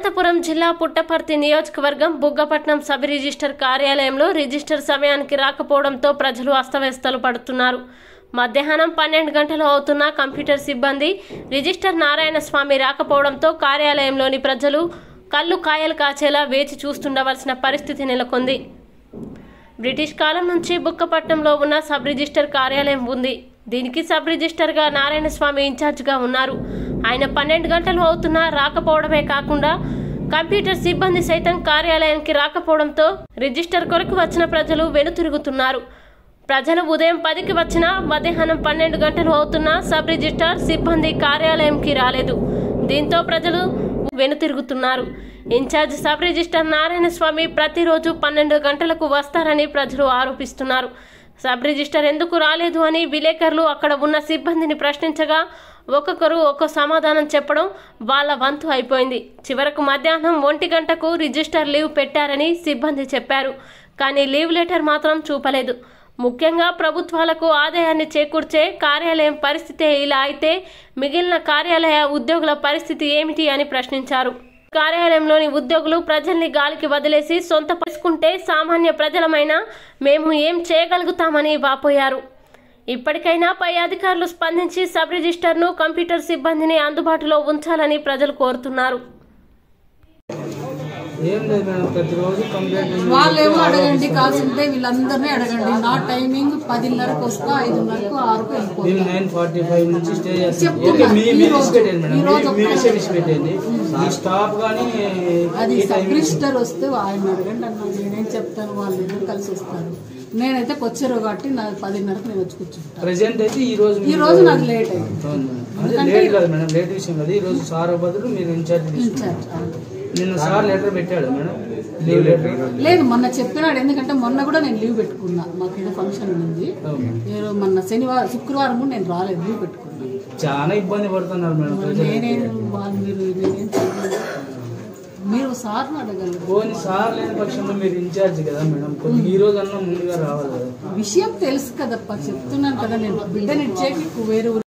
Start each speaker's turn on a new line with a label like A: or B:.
A: అనంతపురం జిల్లా పుట్టపర్తి నియోజకవర్గం Buggapatnam sub register కార్యాలయంలో రిజిస్టర్ సమయానికి రాకపోవడంతో ప్రజలు అస్తవ్యస్తలు పడుతున్నారు మధ్యాహ్నం పన్నెండు గంటలు అవుతున్న కంప్యూటర్ సిబ్బంది రిజిస్టర్ నారాయణ స్వామి రాకపోవడంతో కార్యాలయంలోని ప్రజలు కళ్ళు కాయలు కాచేలా వేచి చూస్తుండవలసిన పరిస్థితి నెలకొంది బ్రిటిష్ కాలం నుంచి బుక్కపట్నంలో ఉన్న సబ్ రిజిస్టర్ కార్యాలయం ఉంది దీనికి సబ్ రిజిస్టర్గా నారాయణ స్వామి ఇన్ఛార్జ్గా ఉన్నారు ఆయన పన్నెండు గంటలు అవుతున్నా రాకపోవడమే కాకుండా కంప్యూటర్ సిబ్బంది సైతం కార్యాలయానికి రాకపోవడంతో రిజిస్టర్ కొరకు వచ్చిన ప్రజలు వెనుతిరుగుతున్నారు ప్రజలు ఉదయం పదికి వచ్చినా మధ్యాహ్నం పన్నెండు గంటలు అవుతున్నా సబ్ రిజిస్టర్ సిబ్బంది కార్యాలయంకి రాలేదు దీంతో ప్రజలు వెనుతిరుగుతున్నారు incharge sub register Narayana Swamy ప్రతిరోజు పన్నెండు గంటలకు వస్తారని ప్రజలు ఆరోపిస్తున్నారు సబ్ రిజిస్టర్ ఎందుకు రాలేదు అని విలేకరులు అక్కడ ఉన్న సిబ్బందిని ప్రశ్నించగా ఒక్కొక్కరు ఒక్కో సమాధానం చెప్పడం వాళ్ళ వంతు అయిపోయింది చివరకు మధ్యాహ్నం ఒంటి గంటకు రిజిస్టర్ లీవ్ పెట్టారని సిబ్బంది చెప్పారు కానీ లీవ్ లెటర్ మాత్రం చూపలేదు ముఖ్యంగా ప్రభుత్వాలకు ఆదాయాన్ని చేకూర్చే కార్యాలయం పరిస్థితి ఇలా అయితే మిగిలిన కార్యాలయ ఉద్యోగుల పరిస్థితి ఏమిటి అని ప్రశ్నించారు కార్యాలయంలోని ఉద్యోగులు ప్రజల్ని గాలికి వదిలేసి సొంత పరుచుకుంటే సామాన్య ప్రజలమైన మేము ఏం చేయగలుగుతామని వాపోయారు ఇప్పటికైనా పై అధికారులు స్పందించి సబ్ రిజిస్టర్ను కంప్యూటర్ సిబ్బందిని అందుబాటులో ఉంచాలని ప్రజలు కోరుతున్నారు
B: ఏం లేదు మేడం ప్రతిరోజు కంప్లైంట్ ఉంది.
C: వాళ్ళేమో అడగండి కాల్సి ఉంటే వీళ్ళందరినీ అడగండి నా టైమింగ్ పదిన్నరకు వస్తా ఐదున్నరకు ఆరుకు వెళ్ళిపోతా
B: మేము నైన్ ఫార్టీ ఫైవ్ నుంచి స్టే చేస్తాం
C: చెప్తున్నా.
B: ఓకే మీ
C: ఈ
B: మీ
C: రోజు-
B: లిస్ట్ పెట్టండి మేడం
C: ఈ రోజు
B: మీ- మీ
C: ఒక్క-
B: విషయం ఇచ్చి పెట్టండి ఈ స్టాఫ్ కానీ
C: అది
B: ఈ
C: సబ్
B: టైం
C: రిజిస్టర్ వస్తే ఆయన అడగండి అన్న నేనేం చెప్తాను వాళ్ళు ఇద్దరు కలిసి వస్తారు నేనైతే వచ్చారు కాబట్టి నా పదిన్నరకు నేను వచ్చి కూర్చుంటాను
B: ప్రెసెంట్ అయితే ఈ రోజు
C: ఈ
B: మీరు-
C: రోజు నాకు లేట్ అయింది
B: అవును మేడం. అదే లేట్ కాదు మేడం లేట్ విషయం కాదు ఈ రోజు సార్ బదులు మీరు ఇన్ఛార్జ్ తీసుకున్నారు
C: ఇన్ఛార్జ్ అవును.
B: నిన్న సార్ లెటర్ పెట్టాడు మేడం లీవ్ లెటర్
C: లేదు మొన్న చెప్పినాడు ఎందుకంటే మొన్న కూడా నేను లీవ్ పెట్టుకున్నా మాకు ఏదో ఫంక్షన్ ఉంది
B: అవును.
C: నేను మొన్న శనివారం శుక్రవారం కూడా నేను రాలేదు లీవ్ పెట్టుకున్నాను
B: చాలా ఇబ్బంది పడుతున్నారు మేడం
C: మరి
B: ప్రజలు
C: నేనేం వాళ్ళు మీరు నేనేం చేయలేదు. మీరు సార్ని అడగలరు
B: పోనీ సార్ లేని పక్షంలో మీరు ఇన్ఛార్జ్ కదా మేడం కొన్ని ఈ రోజు అన్నా ముందుగా రావాలి కదా
C: విషయం తెలుసు కదప్ప చెప్తున్నాను కదా నేను బిడ్డని ఇచ్చేకి వేరే ఊరు